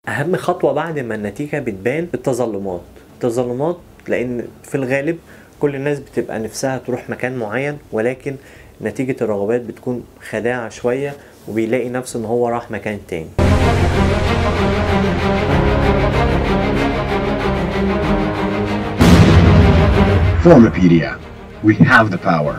اهم خطوه بعد ما النتيجه بتبان التظلمات التظلمات لان في الغالب كل الناس بتبقى نفسها تروح مكان معين ولكن نتيجة الرغبات بتكون خداعة شوية وبيلاقي نفسه ان هو راح مكان تاني Formapedia. We have the power.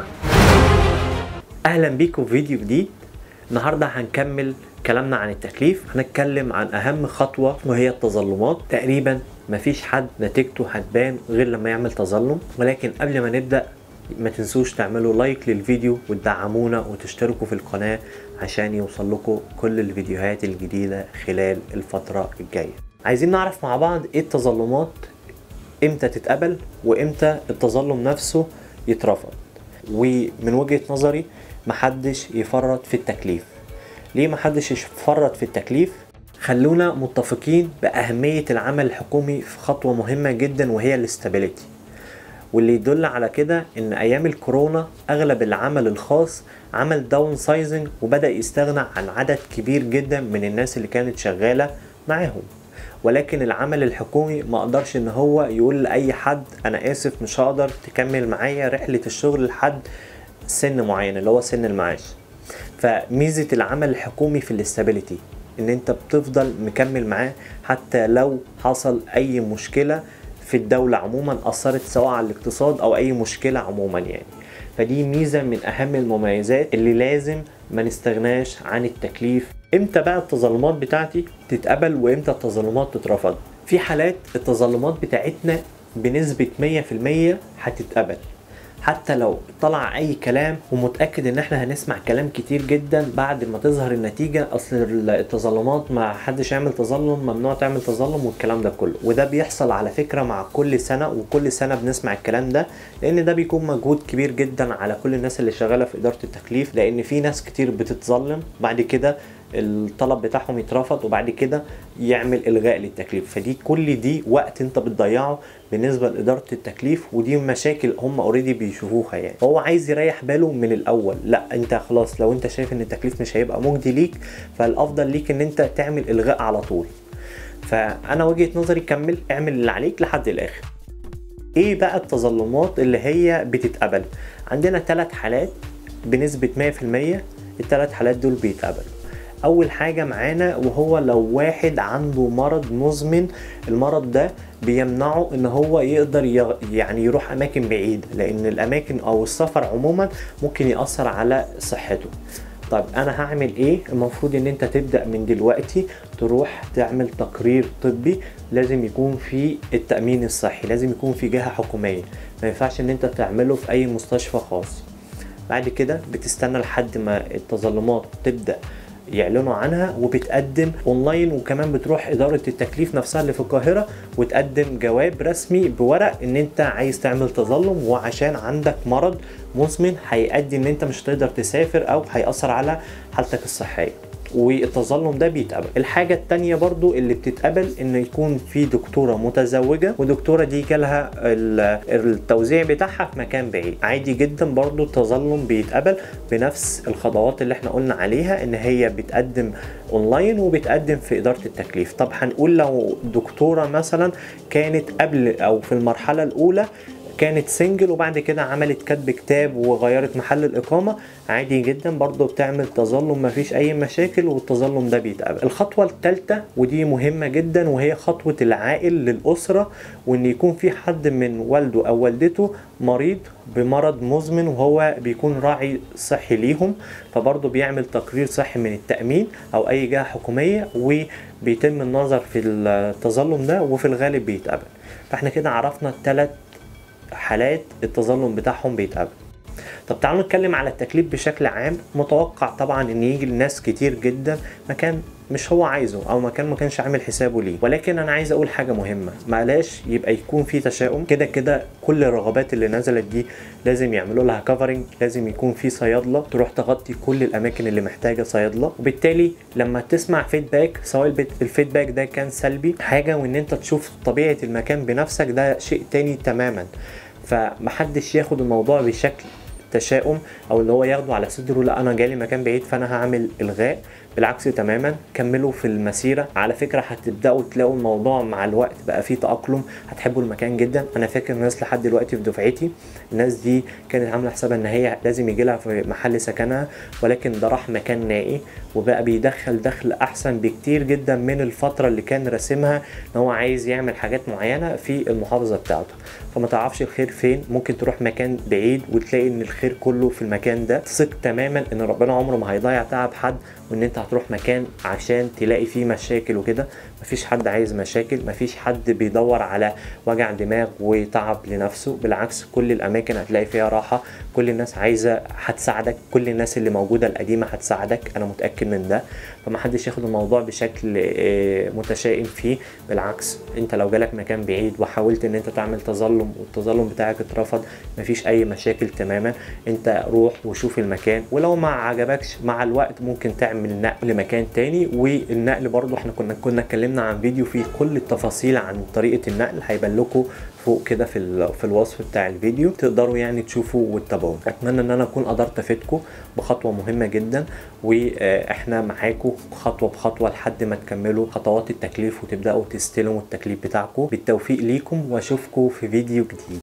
اهلا بيكم في فيديو جديد النهارده هنكمل كلامنا عن التكليف هنتكلم عن اهم خطوه وهي التظلمات تقريبا مفيش حد نتيجته هتبان غير لما يعمل تظلم ولكن قبل ما نبدا ما تنسوش تعملوا لايك للفيديو وتدعمونا وتشتركوا في القناه عشان يوصل لكم كل الفيديوهات الجديده خلال الفتره الجايه عايزين نعرف مع بعض ايه التظلمات امتى تتقبل وامتى التظلم نفسه يترفض ومن وجهة نظري محدش يفرط في التكليف ليه محدش يفرط في التكليف خلونا متفقين بأهمية العمل الحكومي في خطوة مهمة جدا وهي الاستابيليتي واللي يدل على كده ان ايام الكورونا اغلب العمل الخاص عمل داون سايزنج وبدأ يستغنى عن عدد كبير جدا من الناس اللي كانت شغالة معاهم ولكن العمل الحكومي ما قدرش ان هو يقول لاي حد انا اسف مش هقدر تكمل معايا رحله الشغل لحد سن معين اللي هو سن المعاش فميزه العمل الحكومي في الاستابيليتي ان انت بتفضل مكمل معاه حتى لو حصل اي مشكله في الدوله عموما اثرت سواء على الاقتصاد او اي مشكله عموما يعني فدي ميزه من اهم المميزات اللي لازم ما نستغناش عن التكليف امتى بقى التظلمات بتاعتي تتقبل وامتى التظلمات تترفض في حالات التظلمات بتاعتنا بنسبة 100% هتتقبل حتى لو طلع اي كلام ومتاكد ان احنا هنسمع كلام كتير جدا بعد ما تظهر النتيجه اصل التظلمات ما حدش يعمل تظلم ممنوع تعمل تظلم والكلام ده كله وده بيحصل على فكره مع كل سنه وكل سنه بنسمع الكلام ده لان ده بيكون مجهود كبير جدا على كل الناس اللي شغاله في اداره التكليف لان في ناس كتير بتتظلم بعد كده الطلب بتاعهم يترفض وبعد كده يعمل الغاء للتكليف فدي كل دي وقت انت بتضيعه بالنسبه لاداره التكليف ودي مشاكل هم اوريدي بيشوفوها يعني هو عايز يريح باله من الاول لا انت خلاص لو انت شايف ان التكليف مش هيبقى مجدي ليك فالافضل ليك ان انت تعمل الغاء على طول فانا وجهه نظري كمل اعمل اللي عليك لحد الاخر ايه بقى التظلمات اللي هي بتتقبل عندنا ثلاث حالات بنسبه 100% الثلاث حالات دول بيتقبلوا اول حاجه معانا وهو لو واحد عنده مرض مزمن المرض ده بيمنعه ان هو يقدر يغ... يعني يروح اماكن بعيده لان الاماكن او السفر عموما ممكن ياثر على صحته طيب انا هعمل ايه المفروض ان انت تبدا من دلوقتي تروح تعمل تقرير طبي لازم يكون في التامين الصحي لازم يكون في جهه حكوميه ما ينفعش ان انت تعمله في اي مستشفى خاص بعد كده بتستنى لحد ما التظلمات تبدا يعلنوا عنها وبتقدم اونلاين وكمان بتروح اداره التكليف نفسها اللي في القاهره وتقدم جواب رسمي بورق ان انت عايز تعمل تظلم وعشان عندك مرض مزمن هيؤدي ان انت مش هتقدر تسافر او هيأثر على حالتك الصحيه والتظلم ده بيتقبل الحاجة التانية برضو اللي بتتقبل ان يكون في دكتورة متزوجة ودكتورة دي جالها التوزيع بتاعها في مكان بعيد عادي جدا برضو التظلم بيتقبل بنفس الخطوات اللي احنا قلنا عليها ان هي بتقدم اونلاين وبتقدم في ادارة التكليف طب هنقول لو دكتورة مثلا كانت قبل او في المرحلة الاولى كانت سنجل وبعد كده عملت كتب كتاب وغيرت محل الإقامة عادي جدا برضه بتعمل تظلم مفيش أي مشاكل والتظلم ده بيتقبل الخطوة الثالثة ودي مهمة جدا وهي خطوة العائل للأسرة وإن يكون في حد من والده أو والدته مريض بمرض مزمن وهو بيكون راعي صحي ليهم فبرضه بيعمل تقرير صحي من التأمين أو أي جهة حكومية وبيتم النظر في التظلم ده وفي الغالب بيتقبل فاحنا كده عرفنا الثلاث حالات التظلم بتاعهم بيتقبل طب تعالوا نتكلم على التكليف بشكل عام متوقع طبعا ان يجي لناس كتير جدا مكان مش هو عايزه او مكان ما كانش عامل حسابه ليه ولكن انا عايز اقول حاجه مهمه معلش يبقى يكون في تشاؤم كده كده كل الرغبات اللي نزلت دي لازم يعملوا لها كفرنج لازم يكون في صيادله تروح تغطي كل الاماكن اللي محتاجه صيادله وبالتالي لما تسمع فيدباك سواء الفيدباك ده كان سلبي حاجه وان انت تشوف طبيعه المكان بنفسك ده شيء تاني تماما فمحدش ياخد الموضوع بشكل تشاؤم او اللي هو ياخده على صدره لا انا جالي مكان بعيد فانا هعمل الغاء بالعكس تماما كملوا في المسيره على فكره هتبداوا تلاقوا الموضوع مع الوقت بقى فيه تاقلم هتحبوا المكان جدا انا فاكر ناس لحد دلوقتي في دفعتي الناس دي كانت عامله حسابها ان هي لازم يجي لها في محل سكنها ولكن ده راح مكان نائي وبقى بيدخل دخل احسن بكتير جدا من الفتره اللي كان راسمها ان هو عايز يعمل حاجات معينه في المحافظه بتاعته فما تعرفش الخير فين ممكن تروح مكان بعيد وتلاقي ان الخير كله في المكان ده ثق تماما ان ربنا عمره ما هيضيع تعب حد وان انت هتروح مكان عشان تلاقي فيه مشاكل وكده مفيش حد عايز مشاكل مفيش حد بيدور على وجع دماغ وتعب لنفسه بالعكس كل الاماكن هتلاقي فيها راحه كل الناس عايزه هتساعدك كل الناس اللي موجوده القديمه هتساعدك انا متاكد من ده فمحدش ياخد الموضوع بشكل آه، متشائم فيه بالعكس انت لو جالك مكان بعيد وحاولت ان انت تعمل تظلم والتظلم بتاعك اترفض مفيش اي مشاكل تماما انت روح وشوف المكان ولو ما عجبكش مع الوقت ممكن تعمل نقل لمكان تاني والنقل برضو احنا كنا كنا اتكلمنا عن فيديو فيه كل التفاصيل عن طريقه النقل هيبان لكم فوق كده في ال- في الوصف بتاع الفيديو تقدروا يعني تشوفوا وتتابعوا اتمنى ان انا اكون قدرت افيدكم بخطوه مهمه جدا واحنا معاكم خطوه بخطوه لحد ما تكملوا خطوات التكليف وتبداوا تستلموا التكليف بتاعكم بالتوفيق ليكم واشوفكم في فيديو جديد